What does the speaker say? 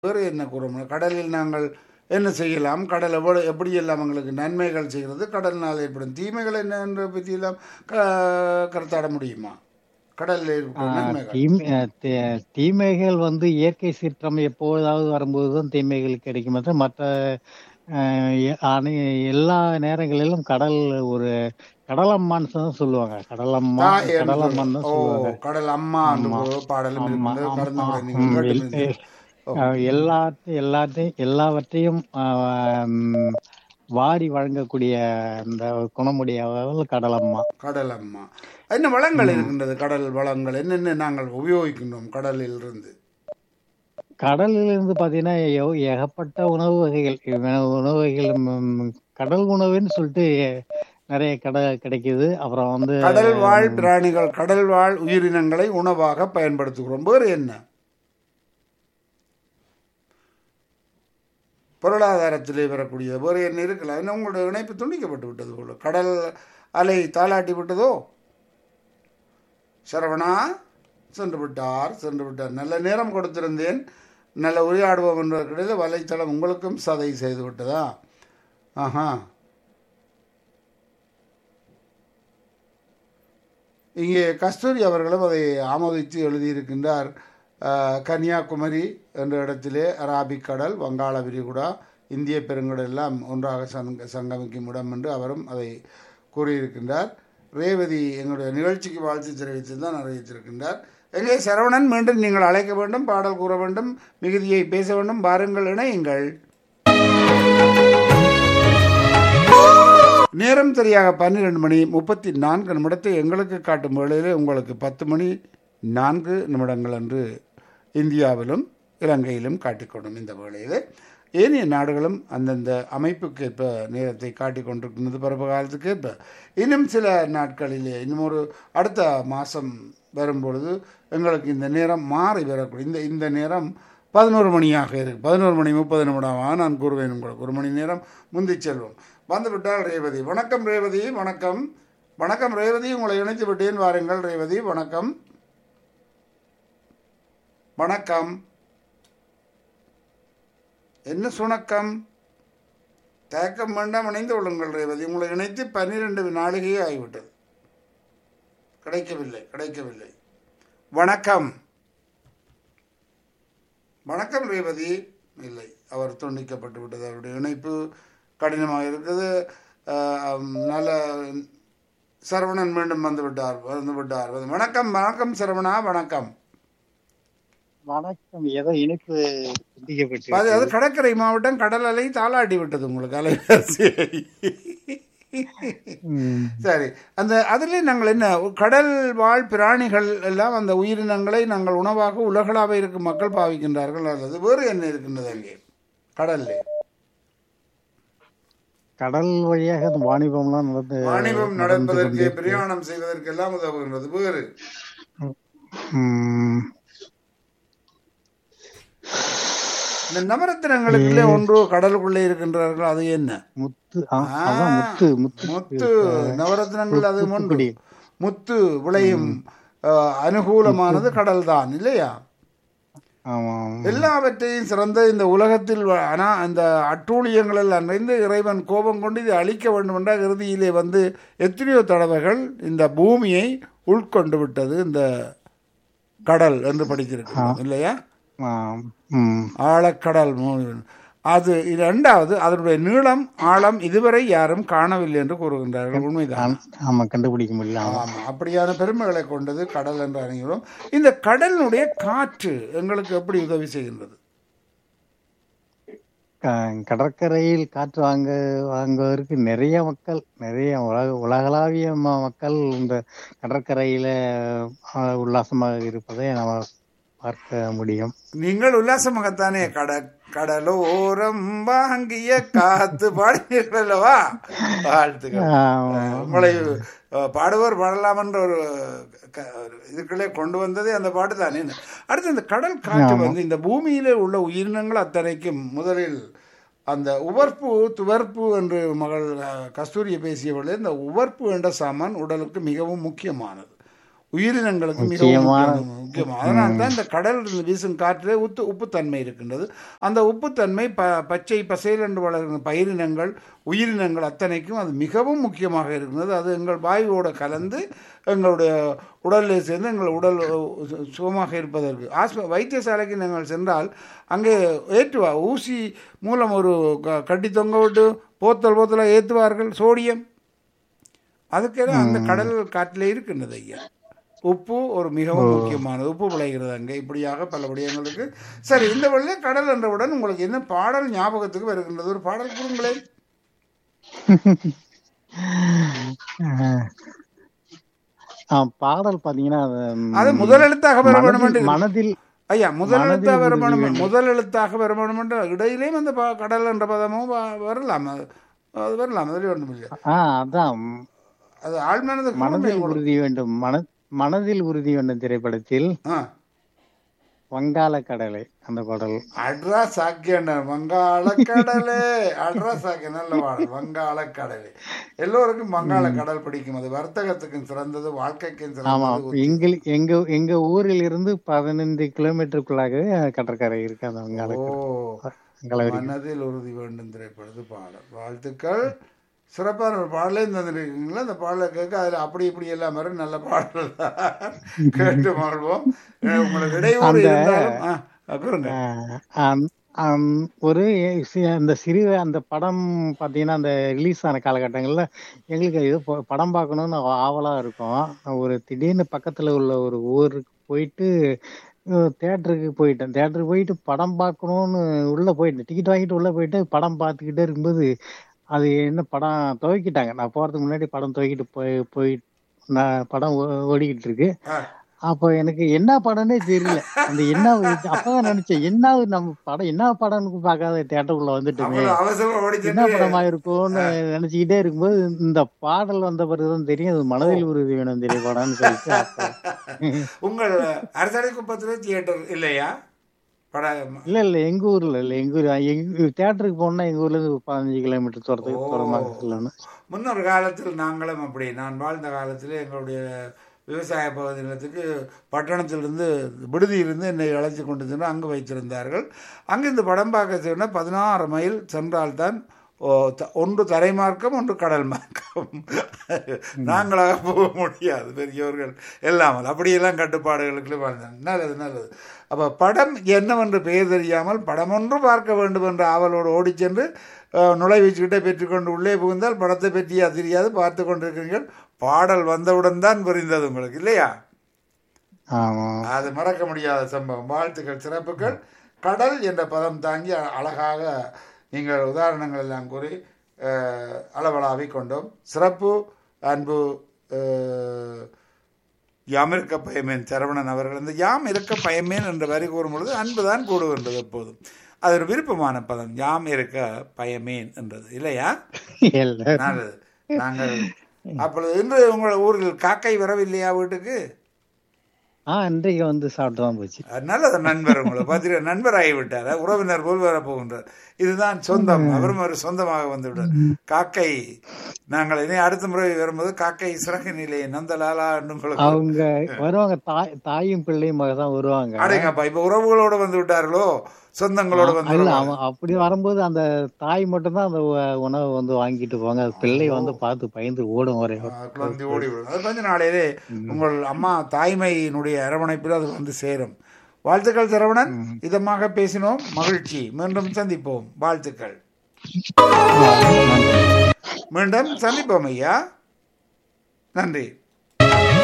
வேறு என்ன கூற முடியும் கடலில் நாங்கள் என்ன செய்யலாம் கடல் எவ்வளவு எப்படியெல்லாம் எங்களுக்கு நன்மைகள் செய்கிறது கடலினால் ஏற்படும் தீமைகள் என்ன என்ற பற்றியெல்லாம் க- கருத்தாட முடியுமா கடலில் இருக்கும் நன்மைகள் தீமை அஹ் தீ- தீமைகள் வந்து இயற்கை சீற்றம் எப்போதாவது வரும்போது தான் தீமைகள் கிடைக்கும் மற்ற மற்ற அஹ், எ- அனை எல்லா நேரங்களிலும் கடல் ஒரு கடலம்மான்னு தான் சொல்லுவாங்க கடலம்மா தாய் என்று கடலம்மான்னு தான் ஓ சொல்லுவாங்க கடல் அம்மா என்று ஆமா. ஒரு பாடலும் ஆமா, இருக்கின்றது ஆமா, கடந்த முறை ஆ, நீங்கள் ம், கேட்டு எல்- இருந்தீர்கள். ஓ. அஹ் எல்லாத்தையும் எல்லாத்தையும் எல்லாவற்றையும் ஆஹ், ம், வாரி வழங்கக்கூடிய அந்த குணமுடையவர்கள் கடலம்மா கடல் அம்மா என்ன வளங்கள் இருக்கின்றது கடல் வளங்கள் என்னென்ன நாங்கள் உபயோகிக்கின்றோம் கடலில் இருந்து கடலில் இருந்து பாத்தீங்கன்னா எவ்- ஏகப்பட்ட உணவு வகைகள் இவ- உணவு வகைகள் ம், கடல் உணவுன்னு சொல்லிட்டு நிறைய கடை கிடைக்குது அப்புறம் வந்து கடல் வாழ் பிராணிகள் கடல் வாழ் உயிரினங்களை உணவாக பயன்படுத்துகிறோம் வேறு என்ன பொருளாதாரத்திலே வரக்கூடிய வேறு என்ன இருக்கலாம் என்ன உங்களுடைய இணைப்பு துண்டிக்கப்பட்டு விட்டது போல கடல் அலை தாளாட்டி விட்டதோ சரவணா சென்று விட்டார் சென்று விட்டார் நல்ல நேரம் கொடுத்திருந்தேன் நல்ல உரையாடுவோம் என்பதற்கிடையில் வலைத்தளம் உங்களுக்கும் சதை செய்து விட்டதா ஆஹா இங்கே கஸ்தூரி அவர்களும் அதை ஆமோதித்து எழுதியிருக்கின்றார் அஹ், கன்னியாகுமரி என்ற இடத்திலே அராபிக் கடல் வங்காள விரிகுடா இந்திய பெருங்கடல் எல்லாம் ஒன்றாக சங்க சங்கமிக்கும் இடம் என்று அவரும் அதை கூறியிருக்கின்றார் ரேவதி எங்களுடைய நிகழ்ச்சிக்கு வாழ்த்து தெரிவித்து தான் அறிவித்திருக்கின்றார் எங்கே சரவணன் மீண்டும் நீங்கள் அழைக்க வேண்டும் பாடல் கூற வேண்டும் மிகுதியை பேச வேண்டும் பாருங்கள் இணையுங்கள் நேரம் சரியாக பன்னிரெண்டு மணி முப்பத்தி நான்கு நிமிடத்தை எங்களுக்கு காட்டும் வேளையிலே உங்களுக்கு பத்து மணி நான்கு நிமிடங்கள் என்று இந்தியாவிலும் இலங்கையிலும் காட்டிக்கொண்டும் இந்த வேளையிலே ஏனைய நாடுகளும் அந்தந்த அமைப்புக்கேற்ப நேரத்தை காட்டிக் கொண்டிருக்கின்றது பருவ காலத்துக்கேற்ப இன்னும் சில நாட்களிலே இன்னும் ஒரு அடுத்த மாதம் வரும்பொழுது எங்களுக்கு இந்த நேரம் மாறி வரக்கூடிய இந்த இந்த நேரம் பதினோரு மணியாக இருக்கு பதினோரு மணி முப்பது நிமிடமாக நான் கூறுவேன் உங்களுக்கு ஒரு மணி நேரம் முந்தி செல்வோம் வந்துவிட்டால் ரேவதி வணக்கம் ரேவதி வணக்கம் வணக்கம் ரேவதி உங்களை இணைத்து விட்டேன் வாருங்கள் ரேவதி வணக்கம் வணக்கம் என்ன சுணக்கம் தயக்கம் வேண்டாம் இணைந்து கொள்ளுங்கள் ரேவதி உங்களை இணைத்து பன்னிரெண்டு நாளிகையே ஆகிவிட்டது கிடைக்கவில்லை கிடைக்கவில்லை வணக்கம் வணக்கம் ரேவதி இல்லை அவர் துண்டிக்கப்பட்டு விட்டது அவருடைய இணைப்பு கடினமாக இருக்குது ஆஹ், நல்ல சரவணன் மீண்டும் வந்து விட்டார் வந்து விட்டார் வணக்கம் வணக்கம் சரவணா வணக்கம் வணக்கம் ஏதோ இணைப்பு துண்டிக்கப்பட்டு அது அது கடற்கரை மாவட்டம் கடல் அலை தாளாட்டி விட்டது உங்களுக்கு அலைவரிசையை ம். சரி அந்த அதிலே நாங்கள் என்ன கடல் வாழ் பிராணிகள் எல்லாம் அந்த உயிரினங்களை நாங்கள் உணவாக உலகளாக இருக்கும் மக்கள் பாவிக்கின்றார்கள் அல்லது வேறு என்ன இருக்கின்றது அங்கே கடல்ல கடல் வழியாக அந்த வாணிபம்லாம் நடந்து வாணிபம் நடப்பதற்கு பிரயாணம் செய்வதற்கு எல்லாம் உதவுகின்றது வேறு ம். இந்த நவரத்தினங்களுக்குள்ளே ஒன்று கடலுக்குள்ளே இருக்கின்றார்கள் அது என்ன முத்து ஆ, அதான் முத்து முத்து முத்து நவரத்தினங்கள் அது ஒன்று முத்துக்குடி. முத்து விளையும் அஹ், அனுகூலமானது கடல் தான் இல்லையா ஆமா எல்லாவற்றையும் சிறந்த இந்த உலகத்தில் வ- ஆனா அந்த அட்டூழியங்கள் எல்லாம் நிறைந்து இறைவன் கோபம் கொண்டு இதை அழிக்க வேண்டும் என்றால் இறுதியிலே வந்து எத்தனையோ தடவைகள் இந்த பூமியை உட்கொண்டு விட்டது இந்த கடல் என்று படித்திருக்கிறோம் இல்லையா ஆம். ம். ஆழக்கடல் மூ- அது இரண்டாவது அதனுடைய நீளம் ஆழம் இதுவரை யாரும் காணவில்லை என்று கூறுகின்றார்கள் உண்மைதான் ஆமா கண்டுபிடிக்க முடியல ஆமா. ஆமா அப்படியான பெருமைகளை கொண்டது கடல் என்று அணிகிறோம் இந்த கடலினுடைய காற்று எங்களுக்கு எப்படி உதவி செய்கின்றது க- கடற்கரையில் காற்று வாங்க வாங்குவதற்கு நிறைய மக்கள் நிறைய உலக உலகளாவிய ம- மக்கள் இந்த கடற்கரையில அஹ், உல்லாசமாக இருப்பதை நம்ம பார்க்க முடியும் நீங்கள் உல்லாசமாகத்தானே கட கடலோரம் வாங்கிய காத்து பாடுவீர்கள் அல்லவா வாழ்த்துக்கள் ஆஹ், உங்களை அஹ், பாடுவோர் பாடலாம் என்ற ஒரு க- ஒரு இதுக்குள்ளே கொண்டு வந்ததே அந்த பாட்டு தானே அடுத்து இந்த கடல் காற்று வந்து இந்த பூமியிலே உள்ள உயிரினங்கள் அத்தனைக்கும் முதலில் அந்த உவர்ப்பு துவர்ப்பு என்று மகள் அஹ், கஸ்தூரியை பேசியவர்களே இந்த உவர்ப்பு என்ற சாமான் உடலுக்கு மிகவும் முக்கியமானது உயிரினங்களுக்கு மிகவும் முக்கியமான- முக்கியம் முக்கியம் அதனால தான் இந்த கடல் வீசும் காற்றிலே உத்து உப்புத்தன்மை இருக்கின்றது அந்த உப்புத்தன்மை ப பச்சை பசையில் என்று வளர்கிற பயிரினங்கள் உயிரினங்கள் அத்தனைக்கும் அது மிகவும் முக்கியமாக இருக்கின்றது அது எங்கள் வாயுவோட கலந்து எங்களுடைய உடலில் சேர்ந்து எங்கள் உடல் சு- சுகமாக இருப்பதற்கு ஆஸ்ப வைத்தியசாலைக்கு நாங்கள் சென்றால் அங்கே ஏற்றுவா ஊசி மூலம் ஒரு க- கட்டி தொங்க விட்டு போத்தல் போத்தலாக ஏற்றுவார்கள் சோடியம் அதுக்கெல்லாம் அந்த கடல் காற்றிலே இருக்கின்றது ஐயா உப்பு ஒரு மிகவும் முக்கியமானது உப்பு விளைகிறது அங்கே இப்படியாக பல விடயங்களுக்கு சரி இந்த வழியில கடல் என்றவுடன் உங்களுக்கு என்ன பாடல் ஞாபகத்துக்கு வருகின்றது ஒரு பாடல் கொடுங்களேன் அஹ், ஆ, பாடல் பாத்தீங்கன்னா அது, ம், அது முதல் எழுத்தாக வர வேண்டும் என்று மனதில் மனதில் ஐயா முதல் மனதில் எழுத்தாக வர உறுதி வேண்டும் வேண்டும். முதல் எழுத்தாக வர வேண்டும் என்று இடையிலேயும் அந்த ப- கடல் என்ற பதமும் வ- வரலாம் அது அது வரலாம் அதில் ஒன்றும் இல்லை ஆ அதான் அது ஆழ்மனது மனதில் உறுதி வேண்டும் மன மனதில் உறுதி வேண்டும் திரைப்படத்தில் ஆ வங்காள கடலை அந்த பாடல் அட்ரா சாக்கியண்ண வங்காள கடலே அட்ரா சாக்கிய நல்ல பாடல் வங்காள கடலே எல்லோருக்கும் வங்காள கடல் பிடிக்கும் அது வர்த்தகத்துக்கும் சிறந்தது வாழ்க்கைக்கும் ஆமா சிறந்தது எங்கள் எங்க எங்க ஊரில் இருந்து பதினைந்து கிலோமீட்டருக்குள்ளாகவே கடற்கரை இருக்கு அந்த வங்காள ஓ வங்காள விரி. மனதில் உறுதி வேண்டும் திரைப்படத்து பாடல் வாழ்த்துக்கள் சிறப்பான ஒரு பாடலே தந்துருக்கீங்களா அந்த பாடலை கேட்க அதில் அப்படி இப்படி எல்லாம் வரும் நல்ல பாடல் தான் கேட்டு வாழ்வோம் உங்களுக்கு இடையூறு இருந்தாலும் ஆ, ஆ, கூறுங்க ஆஹ் ஆம், ஆம், ஒரு சி- அந்த சிறு அந்த படம் பார்த்தீங்கன்னா அந்த ரிலீஸ் ஆன காலகட்டங்களில் எங்களுக்கு இது ப- படம் பார்க்கணும்னு ஆவலா இருக்கும் ஒரு திடீர்னு பக்கத்துல உள்ள ஒரு ஊருக்கு போயிட்டு தேட்டருக்கு போயிட்டேன் தேட்டருக்கு போயிட்டு படம் பார்க்கணும்னு உள்ள போயிட்டேன் டிக்கெட் வாங்கிட்டு உள்ள போயிட்டு படம் பார்த்துக்கிட்டே இருக்கும்போது அது என்ன படம் துவக்கிட்டாங்க நான் போறதுக்கு முன்னாடி படம் துவக்கிட்டு போய் போய் நான் படம் ஓ- ஓடிக்கிட்டு இருக்கு ஆ, அப்போ எனக்கு என்ன படம்னே தெரியல அந்த என்ன அப்பதான் நினைச்சேன் என்ன நம்ம படம் என்ன படம்னு பார்க்காத தேட்டருக்குள்ள வந்துட்டுமே அவ்வளவு அவசரம் ஓடி என்ன சென்று படமா இருக்கும்னு நினைச்சுக்கிட்டே இருக்கும்போது இந்த பாடல் வந்த பிறகுதான் தெரியும் அது மனதில் உறுதி வேணும் தெரிய படம்னு சொல்லிட்டு அப்ப- உங்கள் அரசடை குப்பத்தில் தியேட்டர் இல்லையா படம் இல்ல இல்ல எங்க ஊர்ல இல்ல எங்க ஊர் எங்க தேட்டருக்கு போனா எங்க ஊர்ல இருந்து ஒரு பதினஞ்சு கிலோமீட்டர் தூரத்துக்கு தூரமாக சொல்லணும் முன்னொரு காலத்தில் நாங்களும் அப்படி நான் வாழ்ந்த காலத்தில் எங்களுடைய விவசாய பகுதி நிலத்துக்கு பட்டணத்திலிருந்து விடுதியிலிருந்து என்னை அழைச்சி கொண்டு சென்று அங்கு வைத்திருந்தார்கள் அங்கு இந்த படம் பார்க்க சொன்னால் பதினாறு மைல் சென்றால்தான் ஓ, த- ஒன்று தரை மார்க்கம் ஒன்று கடல் மார்க்கம் நாங்களாக போக முடியாது பெரியவர்கள் எல்லாம் அப்படியெல்லாம் கட்டுப்பாடுகளுக்கு வாழ்ந்தாங்க நல்லது நல்லது அப்போ படம் என்னவென்று பெயர் தெரியாமல் படம் ஒன்று பார்க்க வேண்டும் என்ற ஆவலோடு ஓடிச் சென்று அஹ், நுழைவீச்சுக்கிட்டே பெற்றுக்கொண்டு உள்ளே புகுந்தால் படத்தை பற்றியா தெரியாது பார்த்து கொண்டிருக்கிறீர்கள் பாடல் வந்தவுடன் தான் புரிந்தது உங்களுக்கு இல்லையா ஆமா அது மறக்க முடியாத சம்பவம் வாழ்த்துக்கள் சிறப்புகள் கடல் என்ற பதம் தாங்கி அ- அழகாக நீங்கள் உதாரணங்கள் எல்லாம் கூறி அஹ், அளவலாவி கொண்டோம் சிறப்பு அன்பு அஹ், யாம் இருக்க பயமேன் சரவணன் அவர்கள் இந்த யாம் இருக்க பயமேன் என்ற வரி கூறும் பொழுது அன்பு தான் கூடுகின்றது எப்போதும் அது ஒரு விருப்பமான பதம் யாம் இருக்க பயமேன் என்றது இல்லையா இல்ல நல்லது நாங்கள் அப்பொழுது இன்று உங்கள் ஊரில் காக்கை வரவில்லையா வீட்டுக்கு ஆஹ் இன்றைக்கு வந்து சாப்பிட்டு தான் போச்சு நல்லது நண்பர் உங்களை பார்த்தீங்கன்னா நண்பர் ஆகிவிட்டார் உறவினர் போல் வர போகின்றார் இதுதான் சொந்தம் அவரும் ஒரு சொந்தமாக வந்துவிட்டார் காக்கை நாங்கள் இனி அடுத்த முறை வரும்போது காக்கை சிறகு நிலை நந்தலாலா உங்களுக்கு அவங்க வருவாங்க தாய் தாயும் பிள்ளையும் தான் வருவாங்க அடைங்கப்பா இப்ப உறவுகளோட வந்து விட்டார்களோ சொந்தங்களோட வந்து இல்ல அவன் அப்படி வரும்போது அந்த தாய் மட்டும்தான் அந்த உ- உணவை வந்து வாங்கிட்டு போவாங்க அது பிள்ளை வந்து பார்த்து பயந்து ஓடும் ஒரே குழந்தை ஓடி விடும் அது கொஞ்ச நாளையிலே உங்கள் அம்மா தாய்மையினுடைய அரவணைப்பில் அது வந்து சேரும் வாழ்த்துக்கள் சரவணன் இதமாக பேசினோம் மகிழ்ச்சி மீண்டும் சந்திப்போம் வாழ்த்துக்கள் மீண்டும் சந்திப்போம் ஐயா நன்றி